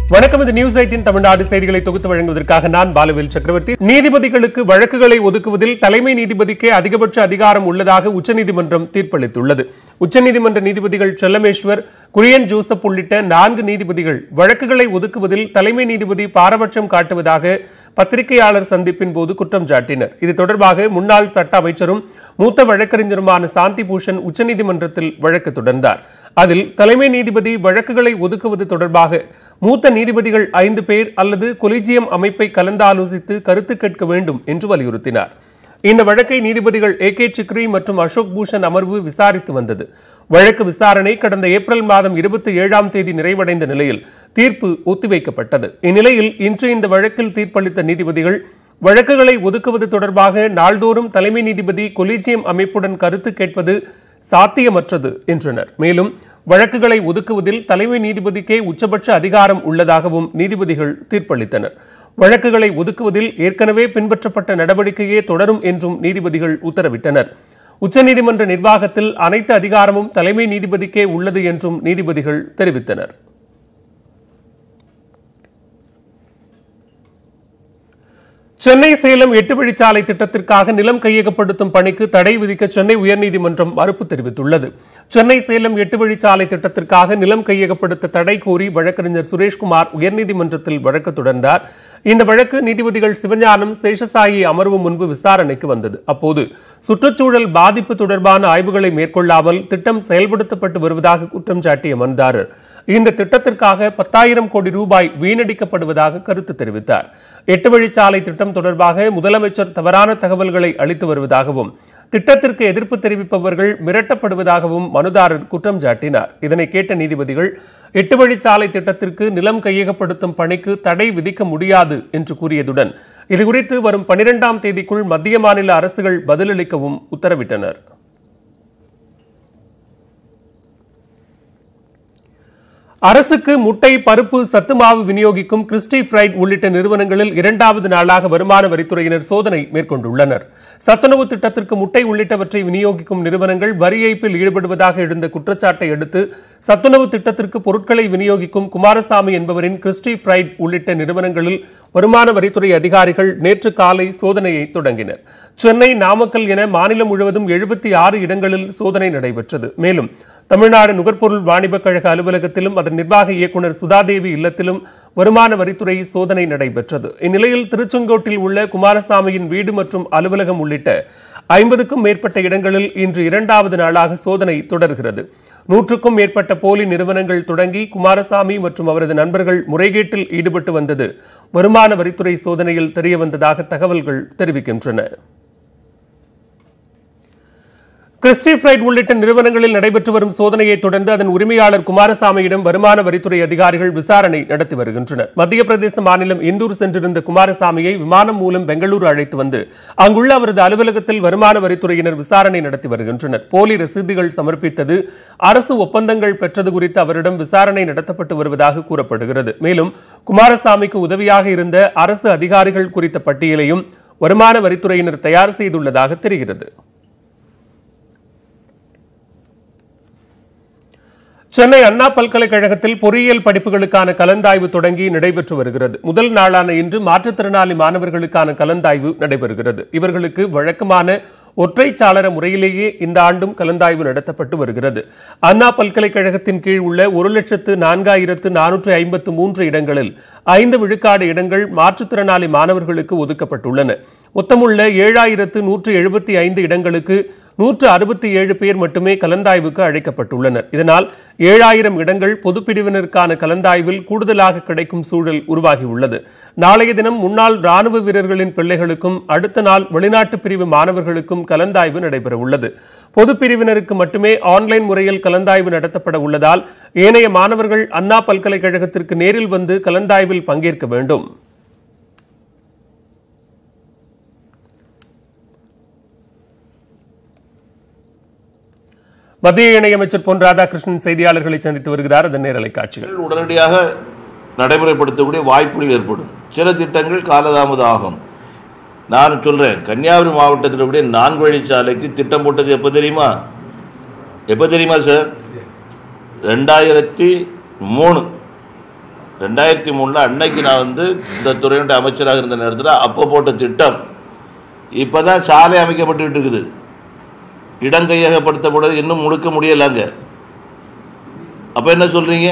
வணக்கம் இது news eighteen Tamil Nadu செய்திகளை தொகுத்து வழங்குவதற்காக நான் பாலுவேல் சக்கரவர்த்தி நீதிபதிகளுக்கு வழக்குகளை ஒதுக்குவதில் தலைமை நீதிபதிக்கே அதிகபட்ச அதிகாரம் உள்ளதாக உச்சநீதிமன்றம் தீர்ப்பளித்துள்ளது உச்சநீதிமன்ற நீதிபதிகள் செல்லமேஸ்வர் குரியன் ஜோசப் உள்ளிட்ட நான்கு நீதிபதிகள் வழக்குகளை ஒதுக்குவதில் தலைமை நீதிபதி பாரபட்சம் காட்டுவதாக பத்திரிகையாளர் சந்திப்பின் போது குற்றம் சாட்டினர் இது தொடர்பாக முன்னாள் சட்ட அமைச்சரும் மூத்த வழக்கறிஞருமான சாந்தி பூஷன் உச்சநீதிமன்றத்தில் வழக்கு தொடர்ந்தார் அதில் தலைமை நீதிபதி வழக்குகளை ஒதுக்குவது தொடர்பாக மூத்த நீதிபதிகள் ஐந்து பேர் அல்லது கொலிஜியம் அமைப்பை கலந்தாலோசித்து கருத்து கேட்க வேண்டும் என்று வலியுறுத்தினார் இந்த வழக்கை நீதிபதிகள் ஏ கே சிக்ரி மற்றும் அசோக் பூஷன் அமர்வு விசாரித்து வந்தது வழக்கு விசாரணை கடந்த ஏப்ரல் மாதம் இருபத்தி ஏழாம் தேதி நிறைவடைந்த நிலையில் தீர்ப்பு ஒத்திவைக்கப்பட்டது இந்நிலையில் இன்று இந்த வழக்கில் தீர்ப்பளித்த நீதிபதிகள் வழக்குகளை ஒதுக்குவது தொடர்பாக நாள்தோறும் தலைமை நீதிபதி கொலிஜியம் அமைப்புடன் கருத்து கேட்பது சாத்தியமற்றது என்றனர் மேலும் வழக்குகளை ஒதுக்குவதில் தலைமை நீதிபதிக்கே உச்சபட்ச அதிகாரம் உள்ளதாகவும் நீதிபதிகள் தீர்ப்பளித்தனர் வழக்குகளை ஒதுக்குவதில் ஏற்கனவே பின்பற்றப்பட்ட நடவடிக்கையே தொடரும் என்றும் நீதிபதிகள் உத்தரவிட்டனர் உச்சநீதிமன்ற நிர்வாகத்தில் அனைத்து அதிகாரமும் தலைமை நீதிபதிக்கே உள்ளது என்றும் நீதிபதிகள் தெரிவித்தனர் சென்னை சேலம் எட்டு வழிச்சாலை திட்டத்திற்காக நிலம் கையகப்படுத்தும் பணிக்கு தடை விதிக்க சென்னை உயர்நீதிமன்றம் மறுப்பு தெரிவித்துள்ளது சென்னை சேலம் எட்டு வழிச்சாலை திட்டத்திற்காக நிலம் கையகப்படுத்த தடை கோரி வழக்கறிஞர் சுரேஷ்குமார் உயர்நீதிமன்றத்தில் வழக்கு தொடர்ந்தார் இந்த வழக்கு நீதிபதிகள் சிவஞானம் சேஷசாயி அமர்வு முன்பு விசாரணைக்கு வந்தது அப்போது சுற்றுச்சூழல் பாதிப்பு தொடர்பான ஆய்வுகளை மேற்கொள்ளாமல் திட்டம் செயல்படுத்தப்பட்டு வருவதாக குற்றம் சாட்டிய மனுதாரர் இந்த திட்டத்திற்காக பத்தாயிரம் கோடி ரூபாய் வீணடிக்கப்படுவதாக கருத்து தெரிவித்தார் எட்டு வழிச்சாலை திட்டம் தொடர்பாக முதலமைச்சர் தவறான தகவல்களை அளித்து வருவதாகவும் திட்டத்திற்கு எதிர்ப்பு தெரிவிப்பவர்கள் மிரட்டப்படுவதாகவும் மனுதாரர் குற்றம் சாட்டினார் இதனை கேட்ட நீதிபதிகள் எட்டு வழிச்சாலை திட்டத்திற்கு நிலம் கையகப்படுத்தும் பணிக்கு தடை விதிக்க முடியாது என்று கூறியதுடன் இதுகுறித்து வரும் பனிரெண்டாம் தேதிக்குள் மத்திய மாநில அரசுகள் பதிலளிக்கவும் உத்தரவிட்டனர் அரசுக்கு முட்டை பருப்பு சத்து மாவு விநியோகிக்கும் கிறிஸ்டி பிரைட் உள்ளிட்ட நிறுவனங்களில் இரண்டாவது நாளாக வருமான வரித்துறையினர் சோதனை மேற்கொண்டுள்ளனர் சத்துணவு திட்டத்திற்கு முட்டை உள்ளிட்டவற்றை விநியோகிக்கும் நிறுவனங்கள் வரி ஏய்ப்பில் ஈடுபடுவதாக எழுந்த குற்றச்சாட்டை அடுத்து சத்துணவு திட்டத்திற்கு பொருட்களை விநியோகிக்கும் குமாரசாமி என்பவரின் கிறிஸ்டி பிரைட் உள்ளிட்ட நிறுவனங்களில் வருமான வரித்துறை அதிகாரிகள் நேற்று காலை சோதனையை தொடங்கினர் சென்னை நாமக்கல் என மாநிலம் முழுவதும் எழுபத்தி ஆறு இடங்களில் சோதனை நடைபெற்றது மேலும் தமிழ்நாடு நுகர்பொருள் வாணிபக் கழக அலுவலகத்திலும் அதன் நிர்வாக இயக்குநர் சுதாதேவி இல்லத்திலும் வருமான வரித்துறை சோதனை நடைபெற்றது இந்நிலையில் திருச்செங்கோட்டில் உள்ள குமாரசாமியின் வீடு மற்றும் அலுவலகம் உள்ளிட்ட ஐம்பதுக்கும் மேற்பட்ட இடங்களில் இன்று இரண்டாவது நாளாக சோதனை தொடர்கிறது நூற்றுக்கும் மேற்பட்ட போலி நிறுவனங்கள் தொடங்கி குமாரசாமி மற்றும் அவரது நண்பர்கள் முறைகேட்டில் ஈடுபட்டு வந்தது வருமான வரித்துறை சோதனையில் தெரியவந்ததாக தகவல்கள் தெரிவிக்கின்றன கிறிஸ்டி பிரைட் உள்ளிட்ட நிறுவனங்களில் நடைபெற்று வரும் சோதனையை தொடர்ந்து அதன் உரிமையாளர் குமாரசாமியிடம் வருமான வரித்துறை அதிகாரிகள் விசாரணை நடத்தி வருகின்றனர் மத்திய பிரதேச மாநிலம் இந்தூர் சென்றிருந்த குமாரசாமியை விமானம் மூலம் பெங்களூரு அழைத்து வந்து அங்குள்ள அவரது அலுவலகத்தில் வருமான வரித்துறையினர் விசாரணை நடத்தி வருகின்றனர் போலி ரசீதுகள் சமர்ப்பித்தது அரசு ஒப்பந்தங்கள் பெற்றது குறித்து அவரிடம் விசாரணை நடத்தப்பட்டு வருவதாக கூறப்படுகிறது மேலும் குமாரசாமிக்கு உதவியாக இருந்த அரசு அதிகாரிகள் குறித்த பட்டியலையும் வருமான வரித்துறையினர் தயார் செய்துள்ளதாக தெரிகிறது சென்னை அண்ணா பல்கலைக்கழகத்தில் பொறியியல் படிப்புகளுக்கான கலந்தாய்வு தொடங்கி நடைபெற்று வருகிறது முதல் நாளான இன்று மாற்றுத்திறனாளி மாணவர்களுக்கான கலந்தாய்வு நடைபெறுகிறது இவர்களுக்கு வழக்கமான ஒற்றைச்சாளர முறையிலேயே இந்த ஆண்டும் கலந்தாய்வு நடத்தப்பட்டு வருகிறது அண்ணா பல்கலைக்கழகத்தின் கீழ் உள்ள ஒரு லட்சத்து நான்காயிரத்து நானூற்று ஐம்பத்து மூன்று இடங்களில் ஐந்து விழுக்காடு இடங்கள் மாற்றுத்திறனாளி மாணவர்களுக்கு ஒதுக்கப்பட்டுள்ளன மொத்தமுள்ள ஏழாயிரத்து நூற்று எழுபத்தி ஐந்து இடங்களுக்கு நூற்று அறுபத்தி ஏழு பேர் மட்டுமே கலந்தாய்வுக்கு அழைக்கப்பட்டுள்ளனர் இதனால் ஏழாயிரம் இடங்கள் பொதுப்பிரிவினருக்கான கலந்தாய்வில் கூடுதலாக கிடைக்கும் சூழல் உருவாகியுள்ளது நாளைய தினம் முன்னாள் ராணுவ வீரர்களின் பிள்ளைகளுக்கும் அடுத்த நாள் வெளிநாட்டு பிரிவு மாணவர்களுக்கும் கலந்தாய்வு நடைபெற உள்ளது பொதுப்பிரிவினருக்கு மட்டுமே ஆன்லைன் முறையில் கலந்தாய்வு நடத்தப்பட உள்ளதால் ஏனைய மாணவர்கள் அண்ணா பல்கலைக்கழகத்திற்கு நேரில் வந்து கலந்தாய்வில் பங்கேற்க வேண்டும் மத்திய இணையமைச்சர் பொன் ராதாகிருஷ்ணன் செய்தியாளர்களை சந்தித்து வருகிறார் அதன் நேரலை காட்சிகள் உடனடியாக நடைமுறைப்படுத்தக்கூடிய வாய்ப்புகள் ஏற்படும் சில திட்டங்கள் காலதாமதம் ஆகும் நான் சொல்கிறேன் கன்னியாகுமரி மாவட்டத்தில் கூட நான்கு வழிச்சாலைக்கு திட்டம் போட்டது எப்போ தெரியுமா எப்போ தெரியுமா சார் ரெண்டாயிரத்தி மூணு ரெண்டாயிரத்தி மூணில் அன்னைக்கு நான் வந்து இந்த துறையினுடைய அமைச்சராக இருந்த நேரத்தில் அப்போ போட்ட திட்டம் இப்போ தான் சாலை அமைக்கப்பட்டுக்கிட்டு இருக்குது இடம் கையகப்படுத்தப்பட இன்னும் முழுக்க முடியலாங்க அப்போ என்ன சொல்கிறீங்க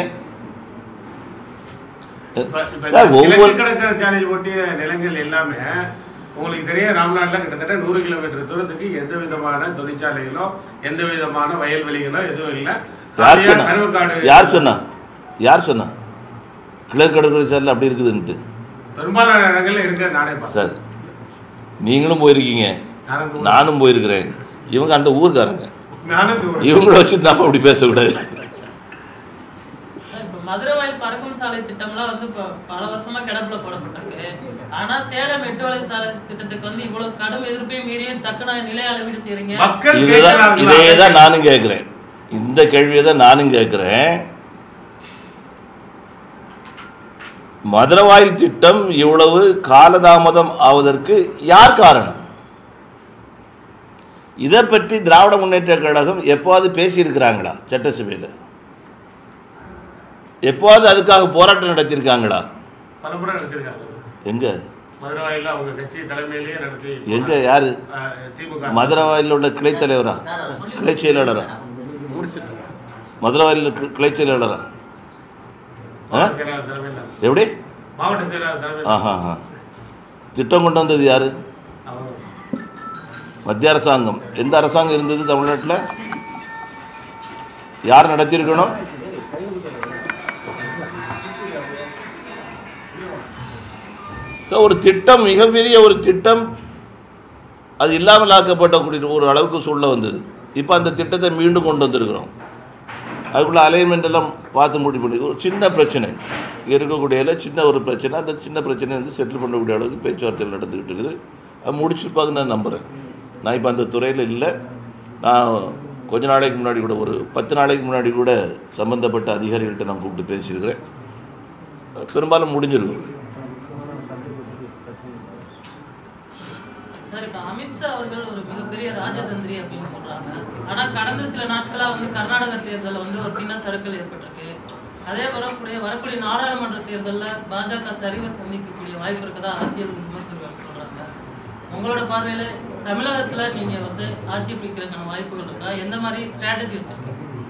இப்ப- இப்ப சார், இந்த ஒவ்வொரு- கிழக்கு கடற்கரை சாலையில் ஒட்டிய நிலங்கள் எல்லாமே உங்களுக்கு தெரியும் ராம்நாட்ல கிட்டத்தட்ட நூறு கிலோமீட்டர் தூரத்துக்கு எந்த விதமான தொழிற்சாலைகளோ எந்த விதமான வயல்வெளிகளோ எதுவும் இல்ல யார் காலியா சொன்னா கருவக்காடு யார் சொன்னா யார் சொன்னா கிழக்கு கடற்கரை சாலையில் அப்படி இருக்குதுன்ட்டு பெரும்பாலான இடங்கள்ல இருக்க நானே பார்த்தேன் சார் நீங்களும் போயிருக்கீங்க நானும் கூட- நானும் போயிருக்கிறேன் இவங்க அந்த ஊர்க்காரங்க நானும் கூட- இவங்கள வச்சு நாம அப்படி பேசக்கூடாது இப்ப மதுரை வாயில் பறக்கும் சாலை திட்டம்லாம் வந்து இப்ப பல வருஷமா கிடப்புல போடப்பட்டிருக்கு ஆனா சேலம் எட்டு வழி சாலை திட்டத்துக்கு வந்து இவ்வளவு கடும் எதிர்ப்பையும் மீறியும் தக்கன நிலை அளவீடு செய்றீங்க மக்கள் இதுதான் கேட்கிறார்களா? இதே தான் நானும் கேட்குறேன் இந்த கேள்வியை தான் நானும் கேட்குறேன் மதுரவாயில் திட்டம் இவ்வளவு காலதாமதம் ஆவதற்கு யார் காரணம் இதை பற்றி திராவிட முன்னேற்ற கழகம் எப்போது பேசியிருக்கிறாங்களா சட்டசபையில் எப்போது அதுக்காக போராட்டம் நடத்தியிருக்காங்களா பலமுறை நடத்திருக்காங்க எங்க மதுரை வாயில அவங்க கட்சி தலைமையிலேயே நடத்தி எங்க யாரு அஹ், திமுக மதுரவாயில் உள்ள கிளை தலைவரா கிளை செயலாளரா மதுரவாயில் கிளை செயலாளரா ஆ? மாவட்ட செயலாளர் தலைமையில் எப்படி மாவட்ட செயலாளர் தலைமையில் ஆஹா ஆஹா. திட்டம் கொண்டு வந்தது யாரு அவங்க மத்திய அரசாங்கம் எந்த அரசாங்கம் இருந்தது தமிழ்நாட்டில் யார் நடத்தியிருக்கணும் So, ஒரு திட்டம் மிகப்பெரிய ஒரு திட்டம் அது இல்லாமல் ஆக்கப்பட்ட கூடிய ஒரு அளவுக்கு சூழ்நிலை வந்தது இப்போ அந்த திட்டத்தை மீண்டும் கொண்டு வந்திருக்கிறோம் அதுக்குள்ள அலைன்மெண்ட் எல்லாம் பார்த்து முடிவு பண்ணி ஒரு சின்ன பிரச்சனை இங்க இருக்கக்கூடியல சின்ன ஒரு பிரச்சனை அந்த சின்ன பிரச்சனையை வந்து செட்டில் பண்ணக்கூடிய அளவுக்கு பேச்சுவார்த்தைகள் நடந்துக்கிட்டு இருக்குது அது முடிச்சிருப்பாங்கன்னு நான் நம்புகிறேன் நான் இப்போ அந்த துறையில் இல்லை நான் கொஞ்ச நாளைக்கு முன்னாடி கூட ஒரு பத்து நாளைக்கு முன்னாடி கூட சம்பந்தப்பட்ட அதிகாரிகள்கிட்ட நான் கூப்பிட்டு பேசியிருக்கிறேன் பெரும்பாலும் முடிஞ்சிருக்கும் சார் இப்ப அமித்ஷா அவர்கள் ஒரு மிகப்பெரிய ராஜதந்திரி அப்படின்னு சொல்றாங்க ஆனா கடந்த சில நாட்களா வந்து கர்நாடக தேர்தல்ல வந்து ஒரு சின்ன சறுக்கல் ஏற்பட்டிருக்கு அதே வரக்கூடிய வரக்கூடிய நாடாளுமன்ற தேர்தல்ல பாஜக சரிவை சந்திக்கக்கூடிய வாய்ப்பு இருக்கதா அரசியல் விமர்சகர்கள் சொல்றாங்க உங்களோட பார்வையில தமிழகத்துல நீங்க வந்து ஆட்சி பிடிக்கிறதுக்கான வாய்ப்புகள் இருக்கா எந்த மாதிரி ஸ்ட்ராட்டஜி வச்சிருக்கீங்க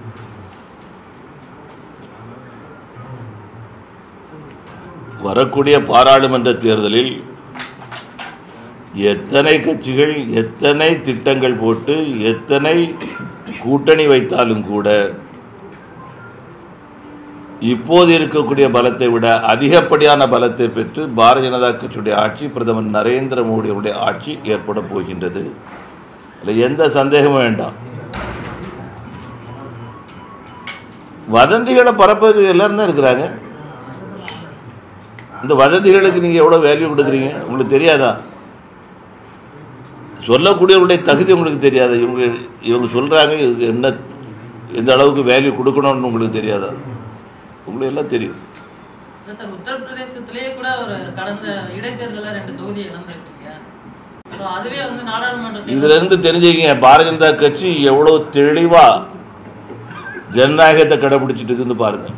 வரக்கூடிய பாராளுமன்ற தேர்தலில் எத்தனை கட்சிகள் எத்தனை திட்டங்கள் போட்டு எத்தனை கூட்டணி வைத்தாலும் கூட இப்போது இருக்கக்கூடிய பலத்தை விட அதிகப்படியான பலத்தை பெற்று பாரதிய ஜனதா கட்சியுடைய ஆட்சி பிரதமர் நரேந்திர மோடியுடைய ஆட்சி ஏற்பட போகின்றது அதில் எந்த சந்தேகமும் வேண்டாம் வதந்திகளை பரப்புறதுக்கு எல்லாரும் தான் இருக்கிறாங்க இந்த வதந்திகளுக்கு நீங்கள் எவ்வளோ வேல்யூ கொடுக்குறீங்க உங்களுக்கு தெரியாதா சொல்லக்கூடியவருடைய தகுதி உங்களுக்கு தெரியாதா இவங்க இவங்க சொல்கிறாங்க இதுக்கு என்ன எந்த அளவுக்கு வேல்யூ கொடுக்கணும்னு உங்களுக்கு தெரியாதா உங்களுக்கு எல்லாம் தெரியும் இல்ல சார் உத்தரப்பிரதேசத்திலேயே கூட ஒரு கடந்த இடைத்தேர்தல்ல ரெண்டு தொகுதி இழந்திருக்கீங்க So அதுவே வந்து நாடாளுமன்ற தேர்தல் இதுல இருந்து தெரிஞ்சுக்கங்க பாரதிய ஜனதா கட்சி எவ்வளவு தெளிவா ஜனநாயகத்தை கடைபிடிச்சிட்டு இருக்குன்னு பாருங்க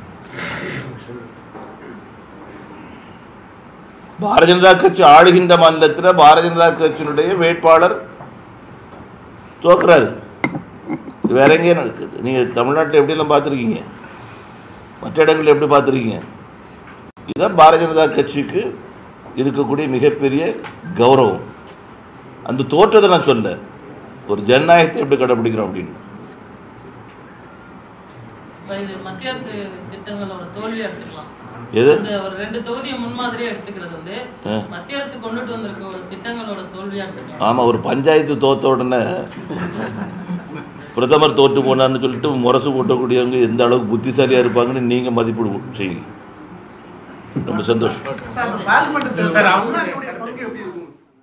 பாரதிய ஜனதா கட்சி ஆளுகின்ற மாநிலத்தில் பாரதிய ஜனதா கட்சியினுடைய வேட்பாளர் தோக்குறாரு இது வேற எங்கேயும் நடக்குது நீங்க தமிழ்நாட்டில் எப்படியெல்லாம் பார்த்துருக்கீங்க மற்ற இடங்களில் எப்படி பார்த்துருக்கீங்க இதுதான் பாரதிய ஜனதா கட்சிக்கு இருக்கக்கூடிய மிகப்பெரிய கௌரவம் அந்த தோற்றத்தை நான் சொல்ல ஒரு ஜனநாயகத்தை எப்படி கடைபிடிக்கிறோம் அப்படின்னு இப்ப இது மத்திய அரசு திட்டங்களோட தோல்வியா எடுத்துக்கலாம் எது இந்த ஒரு ரெண்டு தொகுதியை முன்மாதிரியா எடுத்துக்கிறது வந்து ஆ. மத்திய அரசு கொண்டுட்டு வந்திருக்க ஒரு திட்டங்களோட தோல்வியா எடுத்துக்கலாம் ஆமா ஒரு பஞ்சாயத்து தோத்த உடனே பிரதமர் தோற்று போனார்னு சொல்லிட்டு முரசு போட்டக்கூடியவங்க எந்த அளவுக்கு புத்திசாலியா இருப்பாங்கன்னு நீங்க மதிப்பீடு செய்யுங்க ரொம்ப சந்தோஷம் சார், அந்த பார்லிமெண்ட் சார், தேர்தல் அவங்க- முன்னாடியுடைய பங்கு எப்படி இருக்கும்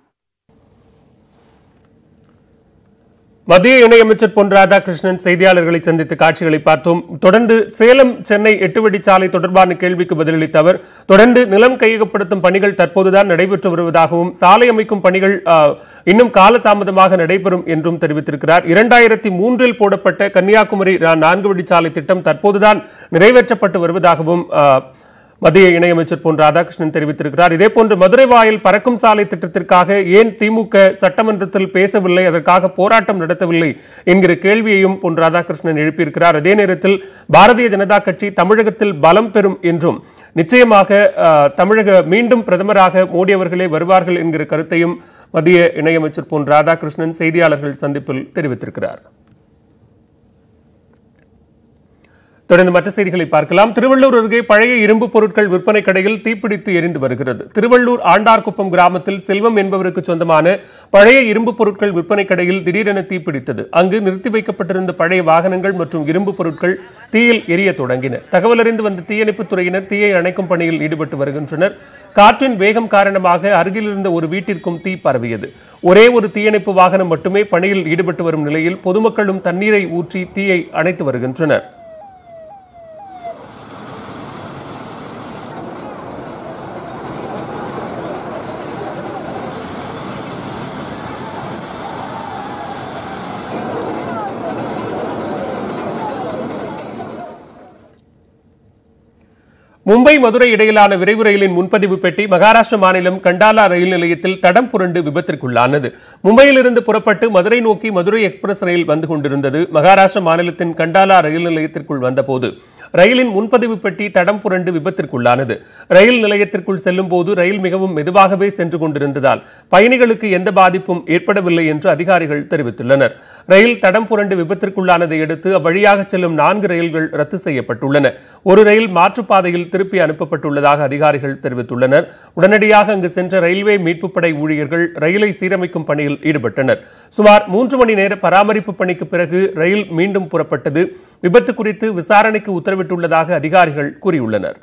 மத்திய இணையமைச்சர் பொன் ராதாகிருஷ்ணன் செய்தியாளர்களை சந்தித்து காட்சிகளை பார்த்தோம் தொடர்ந்து சேலம் சென்னை எட்டு வழிச்சாலை தொடர்பான கேள்விக்கு பதிலளித்த அவர் தொடர்ந்து நிலம் கையகப்படுத்தும் பணிகள் தற்போதுதான் நடைபெற்று வருவதாகவும் சாலை அமைக்கும் பணிகள் ஆ, இன்னும் காலதாமதமாக நடைபெறும் என்றும் தெரிவித்திருக்கிறார் இரண்டாயிரத்தி மூன்றில் போடப்பட்ட கன்னியாகுமரி நா- நான்கு வழிச்சாலை திட்டம் தற்போதுதான் நிறைவேற்றப்பட்டு வருவதாகவும் ஆ, மத்திய இணையமைச்சர் பொன் ராதாகிருஷ்ணன் தெரிவித்திருக்கிறார் இதேபோன்று மதுரை வாயில் பறக்கும் சாலை திட்டத்திற்காக ஏன் திமுக சட்டமன்றத்தில் பேசவில்லை அதற்காக போராட்டம் நடத்தவில்லை என்கிற கேள்வியையும் பொன் ராதாகிருஷ்ணன் எழுப்பியிருக்கிறார் அதே நேரத்தில் பாரதிய ஜனதா கட்சி தமிழகத்தில் பலம் பெறும் என்றும் நிச்சயமாக அஹ், தமிழக மீண்டும் பிரதமராக மோடி அவர்களே வருவார்கள் என்கிற கருத்தையும் மத்திய இணையமைச்சர் பொன் ராதாகிருஷ்ணன் செய்தியாளர்கள் சந்திப்பில் தெரிவித்திருக்கிறார் தொடர்ந்து மற்ற செய்திகளை பார்க்கலாம் திருவள்ளூர் அருகே பழைய இரும்பு பொருட்கள் விற்பனை கடையில் தீப்பிடித்து எரிந்து வருகிறது திருவள்ளூர் ஆண்டார்குப்பம் கிராமத்தில் செல்வம் என்பவருக்கு சொந்தமான பழைய இரும்பு பொருட்கள் விற்பனை கடையில் திடீரென தீப்பிடித்தது அங்கு நிறுத்தி வைக்கப்பட்டிருந்த பழைய வாகனங்கள் மற்றும் இரும்பு பொருட்கள் தீயில் எரிய தொடங்கின தகவல் அறிந்து வந்த தீயணைப்புத் துறையினர் தீயை அணைக்கும் பணியில் ஈடுபட்டு வருகின்றனர் காற்றின் வேகம் காரணமாக அருகில் இருந்த ஒரு வீட்டிற்கும் தீ பரவியது ஒரே ஒரு தீயணைப்பு வாகனம் மட்டுமே பணியில் ஈடுபட்டு வரும் நிலையில் பொதுமக்களும் தண்ணீரை ஊற்றி தீயை அணைத்து வருகின்றனர் மும்பை மதுரை இடையிலான விரைவு ரயிலின் முன்பதிவு பெட்டி மகாராஷ்டிர மாநிலம் கண்டாலா ரயில் நிலையத்தில் தடம் புரண்டு விபத்திற்குள்ளானது மும்பையிலிருந்து புறப்பட்டு மதுரை நோக்கி மதுரை எக்ஸ்பிரஸ் ரயில் வந்து கொண்டிருந்தது மகாராஷ்டிர மாநிலத்தின் கண்டாலா ரயில் நிலையத்திற்குள் வந்தபோது ரயிலின் முன்பதிவு பெட்டி தடம் புரண்டு விபத்திற்குள்ளானது ரயில் நிலையத்திற்குள் செல்லும் போது ரயில் மிகவும் மெதுவாகவே சென்று கொண்டிருந்ததால் பயணிகளுக்கு எந்த பாதிப்பும் ஏற்படவில்லை என்று அதிகாரிகள் தெரிவித்துள்ளனர் ரயில் தடம் புரண்டு விபத்திற்குள்ளானதை அடுத்து அவ்வழியாக செல்லும் நான்கு ரயில்கள் ரத்து செய்யப்பட்டுள்ளன ஒரு ரயில் மாற்றுப்பாதையில் திருப்பி அனுப்பப்பட்டுள்ளதாக அதிகாரிகள் தெரிவித்துள்ளனர் உடனடியாக அங்கு சென்ற ரயில்வே மீட்புப் படை ஊழியர்கள் ரயிலை சீரமைக்கும் பணியில் ஈடுபட்டனர் சுமார் மூன்று மணி நேர பராமரிப்பு பணிக்கு பிறகு ரயில் மீண்டும் புறப்பட்டது விபத்து குறித்து விசாரணைக்கு உத்தரவிட்டுள்ளதாக அதிகாரிகள் கூறியுள்ளனர்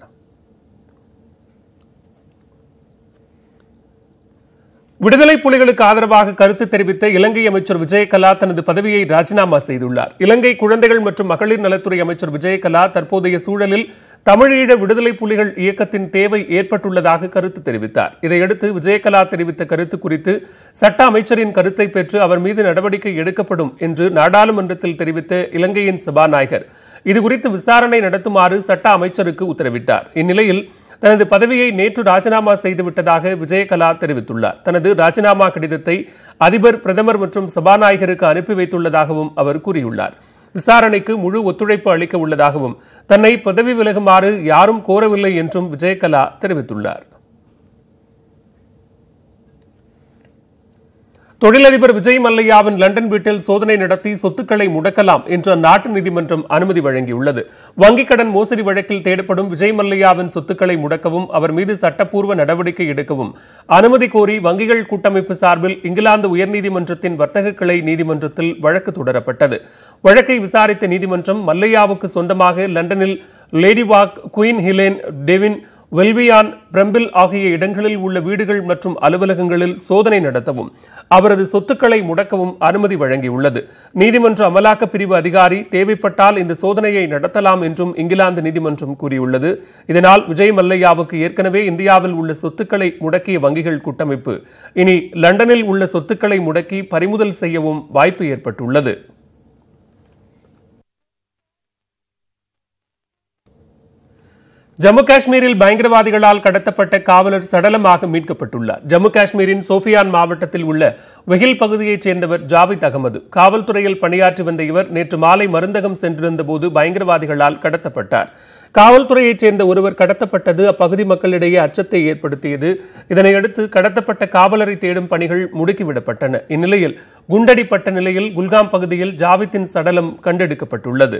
விடுதலை புலிகளுக்கு ஆதரவாக கருத்து தெரிவித்த இலங்கை அமைச்சர் விஜயகலா தனது பதவியை ராஜினாமா செய்துள்ளார் இலங்கை குழந்தைகள் மற்றும் மகளிர் நலத்துறை அமைச்சர் விஜயகலா தற்போதைய சூழலில் தமிழீழ விடுதலை புலிகள் இயக்கத்தின் தேவை ஏற்பட்டுள்ளதாக கருத்து தெரிவித்தார் இதையடுத்து விஜயகலா தெரிவித்த கருத்து குறித்து சட்ட அமைச்சரின் கருத்தை பெற்று அவர் மீது நடவடிக்கை எடுக்கப்படும் என்று நாடாளுமன்றத்தில் தெரிவித்த இலங்கையின் சபாநாயகர் இதுகுறித்து விசாரணை நடத்துமாறு சட்ட அமைச்சருக்கு உத்தரவிட்டார் இந்நிலையில் தனது பதவியை நேற்று ராஜினாமா செய்துவிட்டதாக விஜயகலா தெரிவித்துள்ளார் தனது ராஜினாமா கடிதத்தை அதிபர் பிரதமர் மற்றும் சபாநாயகருக்கு அனுப்பி வைத்துள்ளதாகவும் அவர் கூறியுள்ளார் விசாரணைக்கு முழு ஒத்துழைப்பு அளிக்க உள்ளதாகவும் தன்னை பதவி விலகுமாறு யாரும் கோரவில்லை என்றும் விஜயகலா தெரிவித்துள்ளார் தொழிலதிபர் விஜய் மல்லையாவின் லண்டன் வீட்டில் சோதனை நடத்தி சொத்துக்களை முடக்கலாம் என்று அந்நாட்டு நீதிமன்றம் அனுமதி வழங்கியுள்ளது வங்கிக் கடன் மோசடி வழக்கில் தேடப்படும் விஜய் மல்லையாவின் சொத்துக்களை முடக்கவும் அவர் மீது சட்டப்பூர்வ நடவடிக்கை எடுக்கவும் அனுமதி கோரி வங்கிகள் கூட்டமைப்பு சார்பில் இங்கிலாந்து உயர்நீதிமன்றத்தின் வர்த்தக கிளை நீதிமன்றத்தில் வழக்கு தொடரப்பட்டது வழக்கை விசாரித்த நீதிமன்றம் மல்லையாவுக்கு சொந்தமாக லண்டனில் லேடிவாக் குயின் ஹிலேன் டெவின் வெல்வியான் பிரம்பில் ஆகிய இடங்களில் உள்ள வீடுகள் மற்றும் அலுவலகங்களில் சோதனை நடத்தவும் அவரது சொத்துக்களை முடக்கவும் அனுமதி வழங்கியுள்ளது நீதிமன்ற அமலாக்க பிரிவு அதிகாரி தேவைப்பட்டால் இந்த சோதனையை நடத்தலாம் என்றும் இங்கிலாந்து நீதிமன்றம் கூறியுள்ளது இதனால் விஜய் மல்லையாவுக்கு ஏற்கனவே இந்தியாவில் உள்ள சொத்துக்களை முடக்கிய வங்கிகள் கூட்டமைப்பு இனி லண்டனில் உள்ள சொத்துக்களை முடக்கி பறிமுதல் செய்யவும் வாய்ப்பு ஏற்பட்டுள்ளது ஜம்மு காஷ்மீரில் பயங்கரவாதிகளால் கடத்தப்பட்ட காவலர் சடலமாக மீட்கப்பட்டுள்ளார் ஜம்மு காஷ்மீரின் சோஃபியான் மாவட்டத்தில் உள்ள வெகில் பகுதியைச் சேர்ந்தவர் ஜாவித் அகமது காவல்துறையில் பணியாற்றி வந்த இவர் நேற்று மாலை மருந்தகம் சென்றிருந்த போது பயங்கரவாதிகளால் கடத்தப்பட்டார் காவல்துறையைச் சேர்ந்த ஒருவர் கடத்தப்பட்டது அப்பகுதி மக்களிடையே அச்சத்தை ஏற்படுத்தியது இதனையடுத்து கடத்தப்பட்ட காவலரை தேடும் பணிகள் முடுக்கிவிடப்பட்டன இந்நிலையில் குண்டடிப்பட்ட நிலையில் குல்காம் பகுதியில் ஜாவித்தின் சடலம் கண்டெடுக்கப்பட்டுள்ளது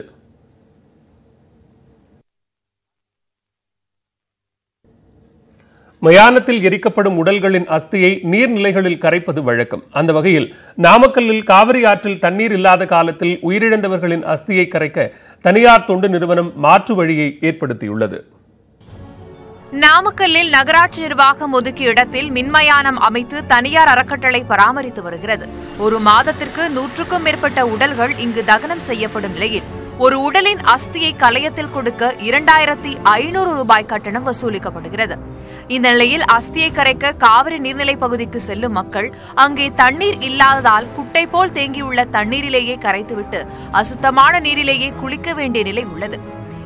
மயானத்தில் எரிக்கப்படும் உடல்களின் அஸ்தியை நீர்நிலைகளில் கரைப்பது வழக்கம் அந்த வகையில் நாமக்கல்லில் காவிரி ஆற்றில் தண்ணீர் இல்லாத காலத்தில் உயிரிழந்தவர்களின் அஸ்தியை கரைக்க தனியார் தொண்டு நிறுவனம் மாற்று வழியை ஏற்படுத்தியுள்ளது நாமக்கல்லில் நகராட்சி நிர்வாகம் ஒதுக்கிய இடத்தில் மின்மயானம் அமைத்து தனியார் அறக்கட்டளை பராமரித்து வருகிறது ஒரு மாதத்திற்கு நூற்றுக்கும் மேற்பட்ட உடல்கள் இங்கு தகனம் செய்யப்படும் நிலையில் ஒரு உடலின் அஸ்தியை கலையத்தில் கொடுக்க இரண்டாயிரத்தி ஐநூறு ரூபாய் கட்டணம் வசூலிக்கப்படுகிறது இந்த நிலையில் அஸ்தியை கரைக்க காவிரி நீர்நிலை பகுதிக்கு செல்லும் மக்கள் அங்கே தண்ணீர் இல்லாததால் குட்டை போல் தேங்கியுள்ள தண்ணீரிலேயே கரைத்துவிட்டு அசுத்தமான நீரிலேயே குளிக்க வேண்டிய நிலை உள்ளது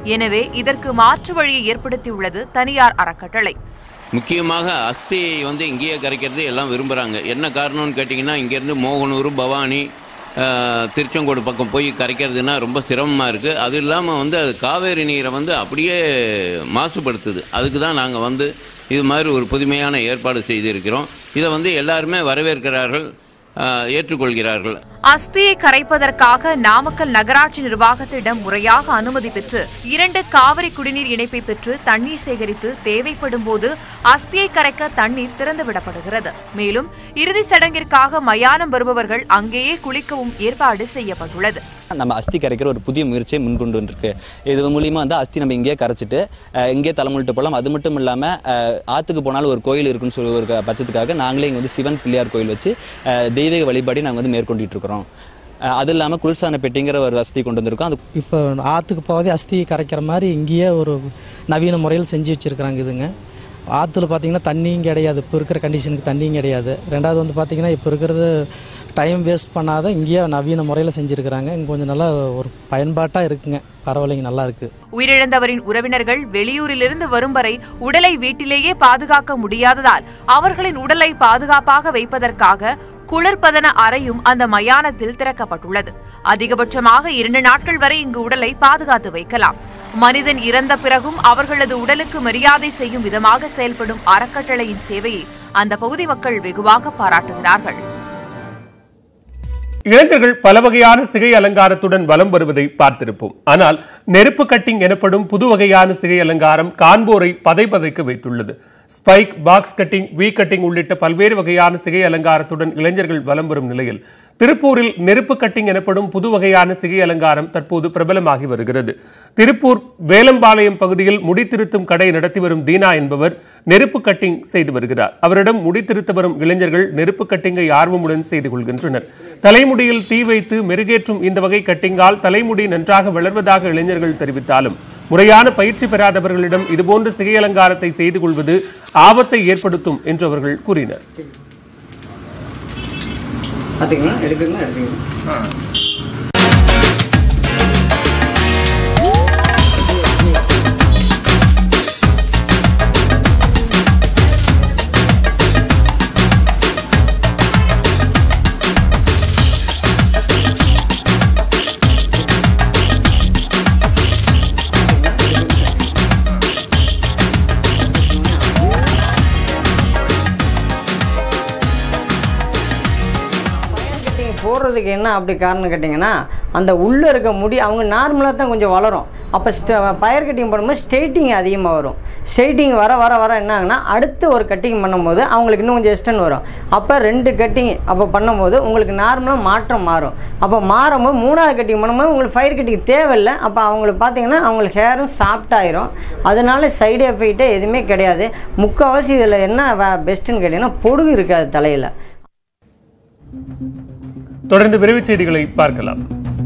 எனவே இதற்கு மாற்று வழியை ஏற்படுத்தியுள்ளது தனியார் அறக்கட்டளை முக்கியமாக அஸ்தியை வந்து இங்கேயே கரைக்கிறது எல்லாம் விரும்புகிறாங்க என்ன காரணம்னு கேட்டிங்கன்னா இங்கேருந்து மோகனூர் பவானி ஆஹ், திருச்செங்கோடு பக்கம் போய் கரைக்கிறதுனா ரொம்ப சிரமமாக இருக்குது அது இல்லாமல் வந்து அது காவேரி நீரை வந்து அப்படியே மாசுபடுத்துது அதுக்கு தான் நாங்கள் வந்து இது மாதிரி ஒரு புதுமையான ஏற்பாடு செய்திருக்கிறோம் இதை வந்து எல்லாருமே வரவேற்கிறார்கள் ஆஹ், ஏற்றுக்கொள்கிறார்கள் அஸ்தியை கரைப்பதற்காக நாமக்கல் நகராட்சி நிர்வாகத்திடம் முறையாக அனுமதி பெற்று இரண்டு காவிரி குடிநீர் இணைப்பை பெற்று தண்ணீர் சேகரித்து தேவைப்படும் போது அஸ்தியை கரைக்க தண்ணீர் திறந்துவிடப்படுகிறது மேலும் இறுதி சடங்கிற்காக மயானம் வருபவர்கள் அங்கேயே குளிக்கவும் ஏற்பாடு செய்யப்பட்டுள்ளது நம்ம அஸ்தி கரைக்கிற ஒரு புதிய முயற்சியை முன்கொண்டு வந்திருக்கு இது மூலியமா வந்து அஸ்தி நம்ம இங்கேயே கரைச்சிட்டு அஹ், இங்கேயே தலைமுழிட்டு போகலாம் அது மட்டும் இல்லாமல் ஆற்றுக்கு போனாலும் ஒரு கோயில் இருக்குன்னு சொல்லி ஒரு க- பட்சத்துக்காக நாங்களே இங்கே வந்து சிவன் பிள்ளையார் கோயில் வச்சு அஹ், தெய்வீக வழிபாடி நாங்கள் வந்து மேற்கொண்டுட்டு இருக்கிறோம் அஹ், அது இல்லாமல் குளிர்சாதன பெட்டிங்கிற ஒரு வசதி கொண்டு வந்திருக்கோம் அது இப்போ ஆற்றுக்கு போகாதே அஸ்தி கரைக்கிற மாதிரி இங்கேயே ஒரு நவீன முறையில் செஞ்சு வச்சுருக்குறாங்க இதுங்க ஆற்றுல பார்த்தீங்கன்னா தண்ணியும் கிடையாது இப்போ இருக்கிற கண்டிஷனுக்கு தண்ணியும் கிடையாது ரெண்டாவது வந்து பார்த்தீங்கன்னா இப்போ இருக்கிறது டைம் வேஸ்ட் பண்ணாத இங்கேயே நவீன முறையில் செஞ்சுருக்கிறாங்க இங்கே கொஞ்சம் நல்லா ஒரு பயன்பாட்டாக இருக்குங்க பரவாயில்லைங்க நல்லா இருக்குது உயிரிழந்தவரின் உறவினர்கள் வெளியூரிலிருந்து வரும் வரை உடலை வீட்டிலேயே பாதுகாக்க முடியாததால் அவர்களின் உடலை பாதுகாப்பாக வைப்பதற்காக குளிர்பதன அறையும் அந்த மயானத்தில் திறக்கப்பட்டுள்ளது அதிகபட்சமாக இரண்டு நாட்கள் வரை இங்கு உடலை பாதுகாத்து வைக்கலாம் மனிதன் இறந்த பிறகும் அவர்களது உடலுக்கு மரியாதை செய்யும் விதமாக செயல்படும் அறக்கட்டளையின் சேவையை அந்த பகுதி மக்கள் வெகுவாக பாராட்டுகிறார்கள் இளைஞர்கள் பல வகையான சிகை அலங்காரத்துடன் வலம் வருவதை பார்த்திருப்போம் ஆனால் நெருப்பு கட்டிங் எனப்படும் புது வகையான சிகை அலங்காரம் காண்போரை பதைபதைக்க வைத்துள்ளது spike box cutting V cutting உள்ளிட்ட பல்வேறு வகையான சிகை அலங்காரத்துடன் இளைஞர்கள் வலம் வரும் நிலையில் திருப்பூரில் நெருப்பு கட்டிங் எனப்படும் புது வகையான சிகை அலங்காரம் தற்போது பிரபலமாகி வருகிறது திருப்பூர் வேலம்பாளையம் பகுதியில் முடி திருத்தும் கடை நடத்தி வரும் தீனா என்பவர் நெருப்பு கட்டிங் செய்து வருகிறார் அவரிடம் முடி திருத்த வரும் இளைஞர்கள் நெருப்பு கட்டிங்கை ஆர்வமுடன் செய்து கொள்கின்றனர் தலைமுடியில் தீ வைத்து மெருகேற்றும் இந்த வகை கட்டிங்கால் தலைமுடி நன்றாக வளர்வதாக இளைஞர்கள் தெரிவித்தாலும் முறையான பயிற்சி பெறாதவர்களிடம் இதுபோன்ற சிகை அலங்காரத்தை செய்து கொள்வது ஆபத்தை ஏற்படுத்தும் என்று அவர்கள் கூறினர் பார்த்துக்கலாம் எடுக்கணும்னா எடுத்துக்கலாம் கட்டிங் போடுறதுக்கு என்ன அப்படி காரணம் கேட்டிங்கன்னா அந்த உள்ளே இருக்க முடி அவங்க நார்மலாக தான் கொஞ்சம் வளரும் அப்போ பயர் கட்டிங் பண்ணும்போது ஸ்ட்ரெயிட்டிங் அதிகமாக வரும் ஸ்ட்ரெயிட்டிங் வர வர வர என்ன ஆகுனா அடுத்து ஒரு கட்டிங் பண்ணும்போது அவங்களுக்கு இன்னும் கொஞ்சம் எக்ஸ்டன் வரும் அப்போ ரெண்டு கட்டிங் அப்போ பண்ணும்போது உங்களுக்கு நார்மலாக மாற்றம் மாறும் அப்போ மாறும்போது மூணாவது கட்டிங் பண்ணும்போது உங்களுக்கு ஃபயர் கட்டிங் தேவையில்லை அப்போ அவங்களுக்கு பார்த்தீங்கன்னா அவங்களுக்கு ஹேரும் சாஃப்டாயிரும் அதனால சைடு எஃபெக்ட்டே எதுவுமே கிடையாது முக்கால்வாசி இதில் என்ன பெஸ்ட்டுன்னு கேட்டிங்கன்னா பொடுகு இருக்காது தலையில் தொடர்ந்து விரைவுச் செய்திகளை பார்க்கலாம்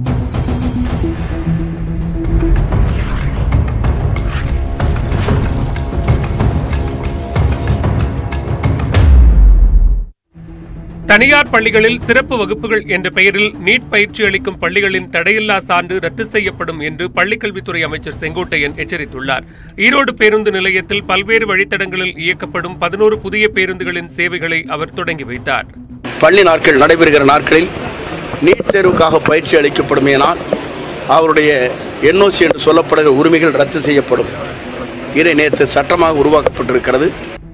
தனியார் பள்ளிகளில் சிறப்பு வகுப்புகள் என்ற பெயரில் நீட் பயிற்சி அளிக்கும் பள்ளிகளின் தடையில்லா சான்று ரத்து செய்யப்படும் என்று பள்ளிக்கல்வித்துறை அமைச்சர் செங்கோட்டையன் எச்சரித்துள்ளார் ஈரோடு பேருந்து நிலையத்தில் பல்வேறு வழித்தடங்களில் இயக்கப்படும் பதினோரு புதிய பேருந்துகளின் சேவைகளை அவர் தொடங்கி வைத்தார் பள்ளி நாட்கள் நடைபெறுகிற நாட்களில் நீட் தேர்வுக்காக பயிற்சி அளிக்கப்படுமேனால் அவருடைய என்ஓசி என்று சொல்லப்படுகிற உரிமைகள் ரத்து செய்யப்படும் இது நேற்று சட்டமாக உருவாக்கப்பட்டிருக்கிறது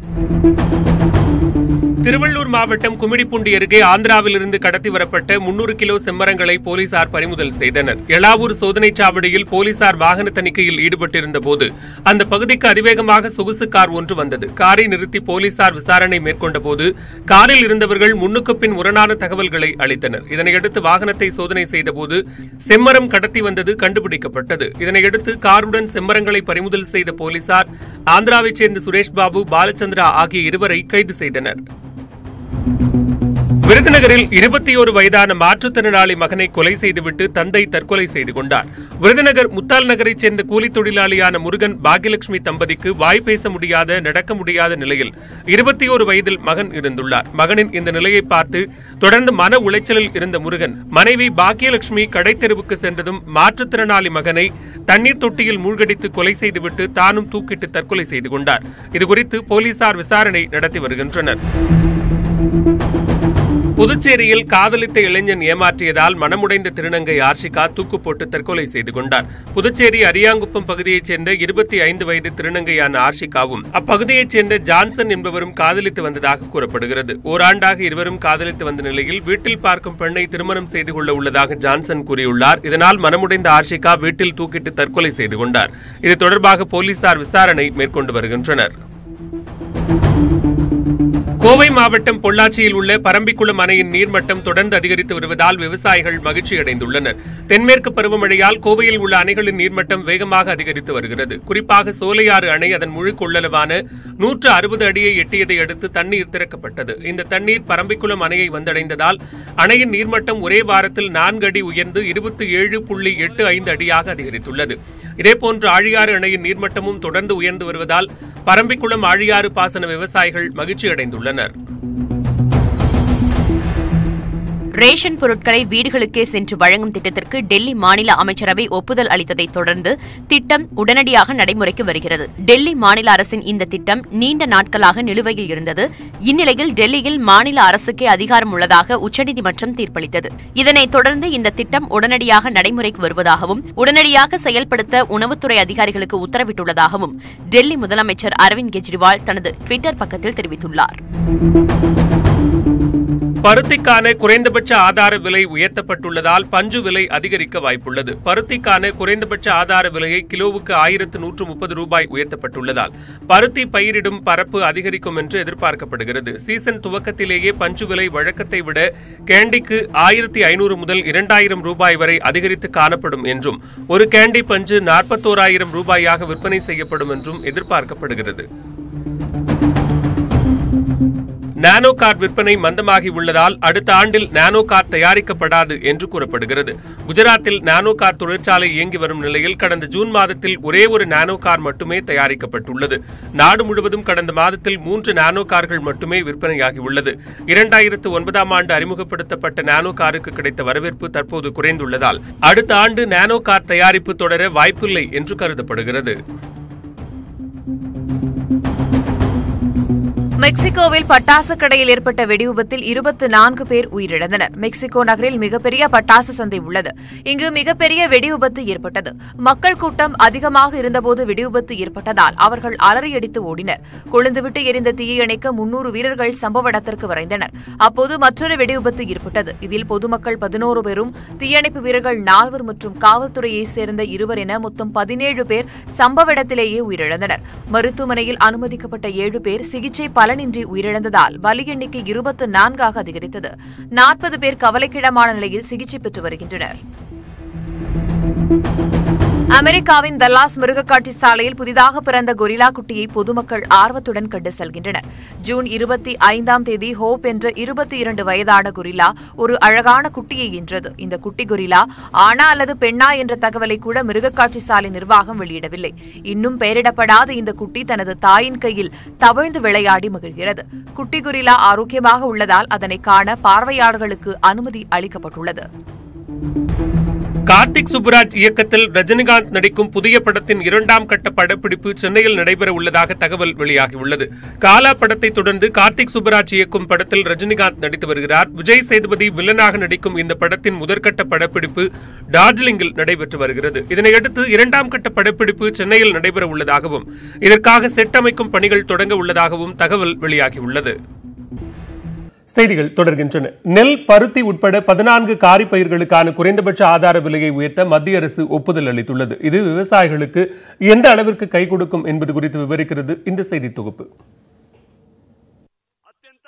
திருவள்ளூர் மாவட்டம் குமிடிப்பூண்டி அருகே ஆந்திராவிலிருந்து கடத்தி வரப்பட்ட முன்னூறு கிலோ செம்மரங்களை போலீசார் பறிமுதல் செய்தனர் எலாவூர் சோதனைச் சாவடியில் போலீசார் வாகன தணிக்கையில் ஈடுபட்டிருந்த போது அந்த பகுதிக்கு அதிவேகமாக சொகுசு கார் ஒன்று வந்தது காரை நிறுத்தி போலீசார் விசாரணை மேற்கொண்ட போது காரில் இருந்தவர்கள் முன்னுக்கு பின் முரணான தகவல்களை அளித்தனர் இதனையடுத்து வாகனத்தை சோதனை செய்தபோது செம்மரம் கடத்தி வந்தது கண்டுபிடிக்கப்பட்டது இதனையடுத்து காருடன் செம்மரங்களை பறிமுதல் செய்த போலீசார் ஆந்திராவைச் சேர்ந்த சுரேஷ் பாபு பாலச்சந்திரா ஆகிய இருவரை கைது செய்தனர் விருதுநகரில் இருபத்தி ஒரு வயதான மாற்றுத்திறனாளி மகனை கொலை செய்துவிட்டு தந்தை தற்கொலை செய்து கொண்டார் விருதுநகர் முத்தால் நகரைச் சேர்ந்த கூலி தொழிலாளியான முருகன் பாகியலட்சுமி தம்பதிக்கு வாய் பேச முடியாத நடக்க முடியாத நிலையில் இருபத்தி ஒரு வயதில் மகன் இருந்துள்ளார் மகனின் இந்த நிலையை பார்த்து தொடர்ந்து மன உளைச்சலில் இருந்த முருகன் மனைவி பாக்கியலட்சுமி கடைத்தெருவுக்கு சென்றதும் மாற்றுத்திறனாளி மகனை தண்ணீர் தொட்டியில் மூழ்கடித்து கொலை செய்துவிட்டு தானும் தூக்கிட்டு தற்கொலை செய்து கொண்டார் இதுகுறித்து போலீசார் விசாரணை நடத்தி வருகின்றனர் புதுச்சேரியில் காதலித்த இளைஞன் ஏமாற்றியதால் மனமுடைந்த திருநங்கை ஆர்ஷிகா தூக்கு போட்டு தற்கொலை செய்து கொண்டார் புதுச்சேரி அரியாங்குப்பம் பகுதியைச் சேர்ந்த இருபத்தி ஐந்து வயது திருநங்கையான ஆர்ஷிகாவும் அப்பகுதியைச் சேர்ந்த ஜான்சன் என்பவரும் காதலித்து வந்ததாக கூறப்படுகிறது ஓராண்டாக இருவரும் காதலித்து வந்த நிலையில் வீட்டில் பார்க்கும் பெண்ணை திருமணம் செய்து கொள்ள உள்ளதாக ஜான்சன் கூறியுள்ளார் இதனால் மனமுடைந்த ஆர்ஷிகா வீட்டில் தூக்கிட்டு தற்கொலை செய்து கொண்டார் இது தொடர்பாக போலீசார் விசாரணை மேற்கொண்டு வருகின்றனர் கோவை மாவட்டம் பொள்ளாச்சியில் உள்ள பரம்பிக்குளம் அணையின் நீர்மட்டம் தொடர்ந்து அதிகரித்து வருவதால் விவசாயிகள் மகிழ்ச்சி அடைந்துள்ளனர் தென்மேற்கு பருவமழையால் கோவையில் உள்ள அணைகளின் நீர்மட்டம் வேகமாக அதிகரித்து வருகிறது குறிப்பாக சோலையாறு அணை அதன் முழு கொள்ளளவான நூற்று அறுபது அடியை எட்டியதை அடுத்து தண்ணீர் திறக்கப்பட்டது இந்த தண்ணீர் பரம்பிக்குளம் அணையை வந்தடைந்ததால் அணையின் நீர்மட்டம் ஒரே வாரத்தில் நான்கு அடி உயர்ந்து இருபத்தி ஏழு புள்ளி எட்டு ஐந்து அடியாக அதிகரித்துள்ளது இதேபோன்று ஆழியாறு அணையின் நீர்மட்டமும் தொடர்ந்து உயர்ந்து வருவதால் பரம்பிக்குளம் ஆழியாறு பாசன விவசாயிகள் மகிழ்ச்சி அடைந்துள்ளனர் ரேஷன் பொருட்களை வீடுகளுக்கே சென்று வழங்கும் திட்டத்திற்கு டெல்லி மாநில அமைச்சரவை ஒப்புதல் அளித்ததைத் தொடர்ந்து திட்டம் உடனடியாக நடைமுறைக்கு வருகிறது டெல்லி மாநில அரசின் இந்த திட்டம் நீண்ட நாட்களாக நிலுவையில் இருந்தது இந்நிலையில் டெல்லியில் மாநில அரசுக்கே அதிகாரம் உள்ளதாக உச்சநீதிமன்றம் தீர்ப்பளித்தது இதனைத் தொடர்ந்து இந்த திட்டம் உடனடியாக நடைமுறைக்கு வருவதாகவும் உடனடியாக செயல்படுத்த உணவுத்துறை அதிகாரிகளுக்கு உத்தரவிட்டுள்ளதாகவும் டெல்லி முதலமைச்சர் அரவிந்த் கெஜ்ரிவால் தனது டுவிட்டர் பக்கத்தில் தெரிவித்துள்ளார் பருத்திக்கான குறைந்தபட்ச ஆதார விலை உயர்த்தப்பட்டுள்ளதால் பஞ்சு விலை அதிகரிக்க வாய்ப்புள்ளது பருத்திக்கான குறைந்தபட்ச ஆதார விலையை கிலோவுக்கு ஆயிரத்து நூற்று முப்பது ரூபாய் உயர்த்தப்பட்டுள்ளதால் பருத்தி பயிரிடும் பரப்பு அதிகரிக்கும் என்று எதிர்பார்க்கப்படுகிறது சீசன் துவக்கத்திலேயே பஞ்சு விலை வழக்கத்தை விட கேண்டிக்கு ஆயிரத்தி ஐநூறு முதல் இரண்டாயிரம் ரூபாய் வரை அதிகரித்து காணப்படும் என்றும் ஒரு கேண்டி பஞ்சு நாற்பத்தோராயிரம் ரூபாயாக விற்பனை செய்யப்படும் என்றும் எதிர்பார்க்கப்படுகிறது நானோ கார் விற்பனை மந்தமாகி உள்ளதால் அடுத்த ஆண்டில் நானோ கார் தயாரிக்கப்படாது என்று கூறப்படுகிறது குஜராத்தில் நானோ கார் தொழிற்சாலை இயங்கி வரும் நிலையில் கடந்த ஜூன் மாதத்தில் ஒரே ஒரு நானோ கார் மட்டுமே தயாரிக்கப்பட்டுள்ளது நாடு முழுவதும் கடந்த மாதத்தில் மூன்று நானோ கார்கள் மட்டுமே விற்பனையாகியுள்ளது இரண்டாயிரத்து ஒன்பதாம் ஆண்டு அறிமுகப்படுத்தப்பட்ட நானோ காருக்கு கிடைத்த வரவேற்பு தற்போது குறைந்துள்ளதால் அடுத்த ஆண்டு நானோ கார் தயாரிப்பு தொடர வாய்ப்பில்லை என்று கருதப்படுகிறது மெக்சிகோவில் பட்டாசு கடையில் ஏற்பட்ட வெடிவிபத்தில் இருபத்தி நான்கு பேர் உயிரிழந்தனர் மெக்சிகோ நகரில் மிகப்பெரிய பட்டாசு சந்தை உள்ளது இங்கு மிகப்பெரிய வெடிவிபத்து ஏற்பட்டது மக்கள் கூட்டம் அதிகமாக இருந்தபோது வெடிவிபத்து ஏற்பட்டதால் அவர்கள் அலறியடித்து ஓடினர் கொழுந்துவிட்டு எரிந்த தீயை அணைக்க முன்னூறு வீரர்கள் சம்பவ இடத்திற்கு விரைந்தனர் அப்போது மற்றொரு வெடிவிபத்து ஏற்பட்டது இதில் பொதுமக்கள் பதினோரு பேரும் தீயணைப்பு வீரர்கள் நால்வர் மற்றும் காவல்துறையைச் சேர்ந்த இருவர் என மொத்தம் பதினேழு பேர் சம்பவ இடத்திலேயே உயிரிழந்தனர் மருத்துவமனையில் அனுமதிக்கப்பட்ட ஏழு பேர் சிகிச்சை பலனின்றி உயிரிழந்ததால் பலி எண்ணிக்கை இருபத்து நான்காக அதிகரித்தது நாற்பது பேர் கவலைக்கிடமான நிலையில் சிகிச்சை பெற்று வருகின்றனர் அமெரிக்காவின் தல்லாஸ் மிருகக்காட்சி சாலையில் புதிதாக பிறந்த கொரிலா குட்டியை பொதுமக்கள் ஆர்வத்துடன் கண்டு செல்கின்றனர் ஜூன் இருபத்தி ஐந்தாம் தேதி ஹோப் என்ற இருபத்தி இரண்டு வயதான கொரிலா ஒரு அழகான குட்டியை ஈன்றது இந்த குட்டி கொரிலா ஆனா அல்லது பெண்ணா என்ற தகவலை கூட மிருகக்காட்சி சாலை நிர்வாகம் வெளியிடவில்லை இன்னும் பெயரிடப்படாத இந்த குட்டி தனது தாயின் கையில் தவழ்ந்து விளையாடி மகிழ்கிறது குட்டி கொரிலா ஆரோக்கியமாக உள்ளதால் அதனை காண பார்வையாளர்களுக்கு அனுமதி அளிக்கப்பட்டுள்ளது கார்த்திக் சுப்புராஜ் இயக்கத்தில் ரஜினிகாந்த் நடிக்கும் புதிய படத்தின் இரண்டாம் கட்ட படப்பிடிப்பு சென்னையில் நடைபெற உள்ளதாக தகவல் வெளியாகியுள்ளது காலா படத்தை தொடர்ந்து கார்த்திக் சுப்புராஜ் இயக்கும் படத்தில் ரஜினிகாந்த் நடித்து வருகிறார் விஜய் சேதுபதி வில்லனாக நடிக்கும் இந்த படத்தின் முதற்கட்ட படப்பிடிப்பு டார்ஜிலிங்கில் நடைபெற்று வருகிறது இதனையடுத்து இரண்டாம் கட்ட படப்பிடிப்பு சென்னையில் நடைபெற உள்ளதாகவும் இதற்காக செட் அமைக்கும் பணிகள் தொடங்க உள்ளதாகவும் தகவல் வெளியாகியுள்ளது செய்திகள் தொடர்கின்றன நெல் பருத்தி உட்பட பதினான்கு காரி பயிர்களுக்கான குறைந்தபட்ச ஆதார விலையை உயர்த்த மத்திய அரசு ஒப்புதல் அளித்துள்ளது இது விவசாயிகளுக்கு எந்த அளவிற்கு கை கொடுக்கும் என்பது குறித்து விவரிக்கிறது இந்த செய்தி தொகுப்பு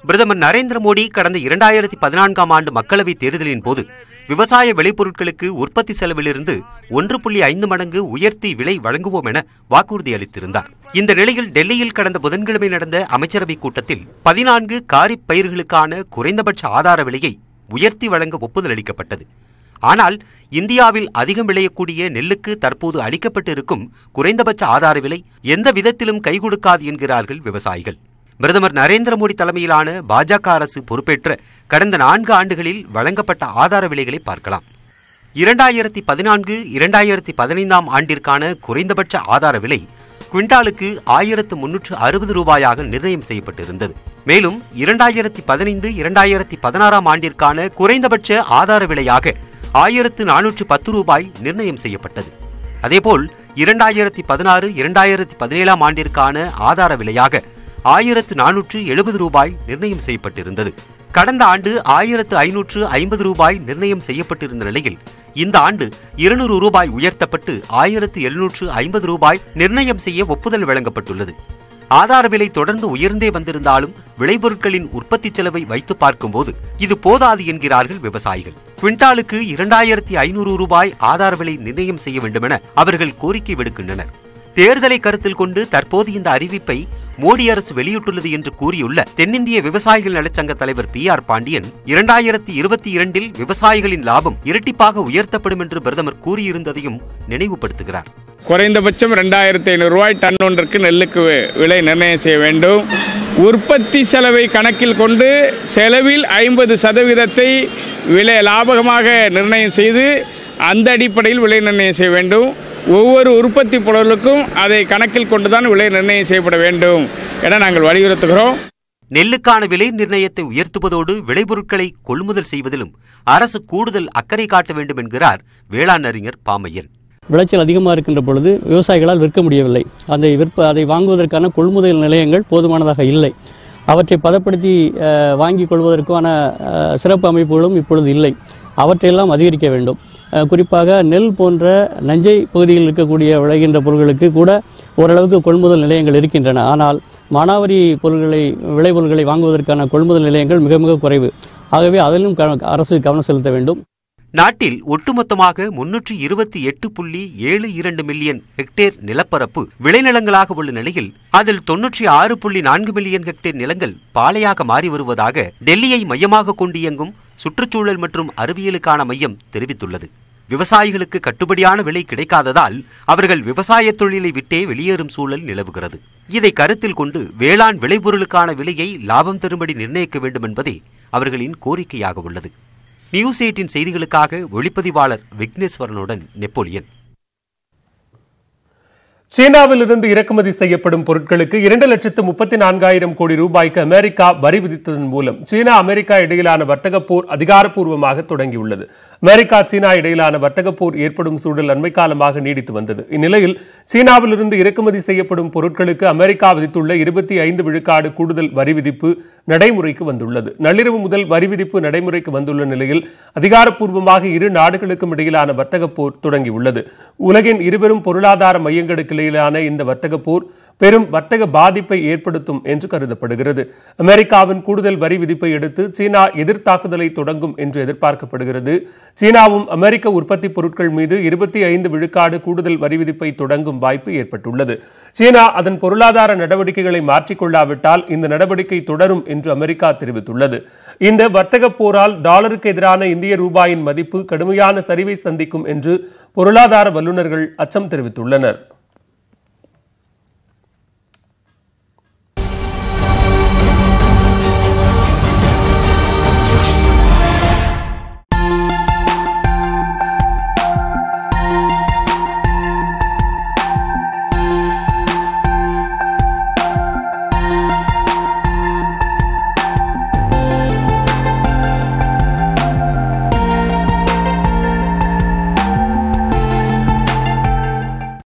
பிரதமர் நரேந்திர மோடி கடந்த இரண்டாயிரத்தி பதினான்காம் ஆண்டு மக்களவைத் தேர்தலின் போது விவசாய விளைபொருட்களுக்கு உற்பத்தி செலவிலிருந்து ஒன்று புள்ளி ஐந்து மடங்கு உயர்த்தி விலை வழங்குவோம் என வாக்குறுதி அளித்திருந்தார் இந்த நிலையில் டெல்லியில் கடந்த புதன்கிழமை நடந்த அமைச்சரவைக் கூட்டத்தில் பதினான்கு காரிப் பயிர்களுக்கான குறைந்தபட்ச ஆதார விலையை உயர்த்தி வழங்க ஒப்புதல் அளிக்கப்பட்டது ஆனால் இந்தியாவில் அதிகம் விளையக்கூடிய நெல்லுக்கு தற்போது அளிக்கப்பட்டிருக்கும் குறைந்தபட்ச ஆதார விலை எந்த விதத்திலும் கை கொடுக்காது என்கிறார்கள் விவசாயிகள் பிரதமர் நரேந்திர மோடி தலைமையிலான பாஜக அரசு பொறுப்பேற்ற கடந்த நான்கு ஆண்டுகளில் வழங்கப்பட்ட ஆதார விலைகளை பார்க்கலாம் இரண்டாயிரத்தி பதினான்கு இரண்டாயிரத்தி பதினைந்தாம் ஆண்டிற்கான குறைந்தபட்ச ஆதார விலை குவிண்டாலுக்கு ஆயிரத்து முன்னூற்று அறுபது ரூபாயாக நிர்ணயம் செய்யப்பட்டிருந்தது மேலும் இரண்டாயிரத்தி பதினைந்து இரண்டாயிரத்தி பதினாறாம் ஆண்டிற்கான குறைந்தபட்ச ஆதார விலையாக ஆயிரத்து நானூற்று பத்து ரூபாய் நிர்ணயம் செய்யப்பட்டது அதேபோல் இரண்டாயிரத்தி பதினாறு இரண்டாயிரத்தி பதினேழாம் ஆண்டிற்கான ஆதார விலையாக ஆயிரத்து நானூற்று எழுபது ரூபாய் நிர்ணயம் செய்யப்பட்டிருந்தது கடந்த ஆண்டு ஆயிரத்து ஐநூற்று ஐம்பது ரூபாய் நிர்ணயம் செய்யப்பட்டிருந்த நிலையில் இந்த ஆண்டு இருநூறு ரூபாய் உயர்த்தப்பட்டு ஆயிரத்து எழுநூற்று ஐம்பது ரூபாய் நிர்ணயம் செய்ய ஒப்புதல் வழங்கப்பட்டுள்ளது ஆதார விலை தொடர்ந்து உயர்ந்தே வந்திருந்தாலும் விளைபொருட்களின் உற்பத்தி செலவை வைத்து பார்க்கும்போது இது போதாது என்கிறார்கள் விவசாயிகள் குவிண்டாலுக்கு இரண்டாயிரத்தி ஐநூறு ரூபாய் ஆதார விலை நிர்ணயம் செய்ய வேண்டுமென அவர்கள் கோரிக்கை விடுக்கின்றனர் தேர்தலை கருத்தில் கொண்டு தற்போது இந்த அறிவிப்பை மோடி அரசு வெளியிட்டுள்ளது என்று கூறியுள்ள தென்னிந்திய விவசாயிகள் நலச்சங்க தலைவர் பி ஆர் பாண்டியன் இரண்டாயிரத்தி இருபத்தி இரண்டில் விவசாயிகளின் லாபம் இரட்டிப்பாக உயர்த்தப்படும் என்று பிரதமர் கூறியிருந்ததையும் நினைவுபடுத்துகிறார் குறைந்தபட்சம் ரெண்டாயிரத்தி ஐநூறு ரூபாய் டன் ஒன்றுக்கு நெல்லுக்கு வி- விலை நிர்ணயம் செய்ய வேண்டும் உற்பத்தி செலவை கணக்கில் கொண்டு செலவில் ஐம்பது சதவீதத்தை விலை லாபகமாக நிர்ணயம் செய்து அந்த அடிப்படையில் விலை நிர்ணயம் செய்ய வேண்டும் ஒவ்வொரு உற்பத்தி பொருளுக்கும் அதை கணக்கில் கொண்டுதான் விலை நிர்ணயம் செய்யப்பட வேண்டும் என நாங்கள் வலியுறுத்துகிறோம் நெல்லுக்கான விலை நிர்ணயத்தை உயர்த்துவதோடு விளைபொருட்களை கொள்முதல் செய்வதிலும் அரசு கூடுதல் அக்கறை காட்ட வேண்டும் என்கிறார் வேளாண் அறிஞர் பாமையன் விளைச்சல் அதிகமாக இருக்கின்ற பொழுது விவசாயிகளால் விற்க முடியவில்லை அதை விற்ப அதை வாங்குவதற்கான கொள்முதல் நிலையங்கள் போதுமானதாக இல்லை அவற்றை பதப்படுத்தி அஹ், வாங்கிக் கொள்வதற்கான அஹ், சிறப்பு அமைப்புகளும் இப்பொழுது இல்லை அவற்றையெல்லாம் அதிகரிக்க வேண்டும் அஹ், குறிப்பாக நெல் போன்ற நஞ்சை பகுதியில் இருக்கக்கூடிய விளைகின்ற பொருட்களுக்கு கூட ஓரளவுக்கு கொள்முதல் நிலையங்கள் இருக்கின்றன ஆனால் மானாவாரி பொருட்களை விளைபொருட்களை வாங்குவதற்கான கொள்முதல் நிலையங்கள் மிக மிக குறைவு ஆகவே அதிலும் க- அரசு கவனம் செலுத்த வேண்டும் நாட்டில் ஒட்டுமொத்தமாக முன்னூற்று இருபத்தி எட்டு புள்ளி ஏழு இரண்டு மில்லியன் ஹெக்டேர் நிலப்பரப்பு விளைநிலங்களாக உள்ள நிலையில் அதில் தொன்னூற்றி ஆறு புள்ளி நான்கு மில்லியன் ஹெக்டேர் நிலங்கள் பாலையாக மாறி வருவதாக டெல்லியை மையமாக கொண்டு இயங்கும் சுற்றுச்சூழல் மற்றும் அறிவியலுக்கான மையம் தெரிவித்துள்ளது விவசாயிகளுக்கு கட்டுப்படியான விலை கிடைக்காததால் அவர்கள் விவசாய தொழிலை விட்டே வெளியேறும் சூழல் நிலவுகிறது இதை கருத்தில் கொண்டு வேளாண் விளைபொருளுக்கான விலையை லாபம் தரும்படி நிர்ணயிக்க வேண்டும் என்பதே அவர்களின் கோரிக்கையாக உள்ளது நியூஸ் எயிட்டின் செய்திகளுக்காக ஒளிப்பதிவாளர் விக்னேஸ்வரனுடன் நெப்போலியன் சீனாவிலிருந்து இறக்குமதி செய்யப்படும் பொருட்களுக்கு இரண்டு லட்சத்து முப்பத்தி நான்காயிரம் கோடி ரூபாய்க்கு அமெரிக்கா வரி விதித்ததன் மூலம் சீனா அமெரிக்கா இடையிலான வர்த்தக போர் அதிகாரப்பூர்வமாக தொடங்கியுள்ளது அமெரிக்கா சீனா இடையிலான வர்த்தக போர் ஏற்படும் சூழல் அண்மை காலமாக நீடித்து வந்தது இந்நிலையில் சீனாவிலிருந்து இறக்குமதி செய்யப்படும் பொருட்களுக்கு அமெரிக்கா விதித்துள்ள இருபத்தி ஐந்து விழுக்காடு கூடுதல் வரி விதிப்பு நடைமுறைக்கு வந்துள்ளது நள்ளிரவு முதல் வரி விதிப்பு நடைமுறைக்கு வந்துள்ள நிலையில் அதிகாரப்பூர்வமாக இரு நாடுகளுக்கும் இடையிலான வர்த்தக போர் தொடங்கியுள்ளது உலகின் இருபெரும் பொருளாதார மையங்களுக்கு இடையிலான இந்த வர்த்தக போர் பெரும் வர்த்தக பாதிப்பை ஏற்படுத்தும் என்று கருதப்படுகிறது அமெரிக்காவின் கூடுதல் வரி விதிப்பை அடுத்து சீனா எதிர்த்தாக்குதலை தொடங்கும் என்று எதிர்பார்க்கப்படுகிறது சீனாவும் அமெரிக்க உற்பத்தி பொருட்கள் மீது இருபத்தி ஐந்து விழுக்காடு கூடுதல் வரி விதிப்பை தொடங்கும் வாய்ப்பு ஏற்பட்டுள்ளது சீனா அதன் பொருளாதார நடவடிக்கைகளை மாற்றிக்கொள்ளாவிட்டால் இந்த நடவடிக்கை தொடரும் என்று அமெரிக்கா தெரிவித்துள்ளது இந்த வர்த்தக போரால் டாலருக்கு எதிரான இந்திய ரூபாயின் மதிப்பு கடுமையான சரிவை சந்திக்கும் என்று பொருளாதார வல்லுநர்கள் அச்சம் தெரிவித்துள்ளனர்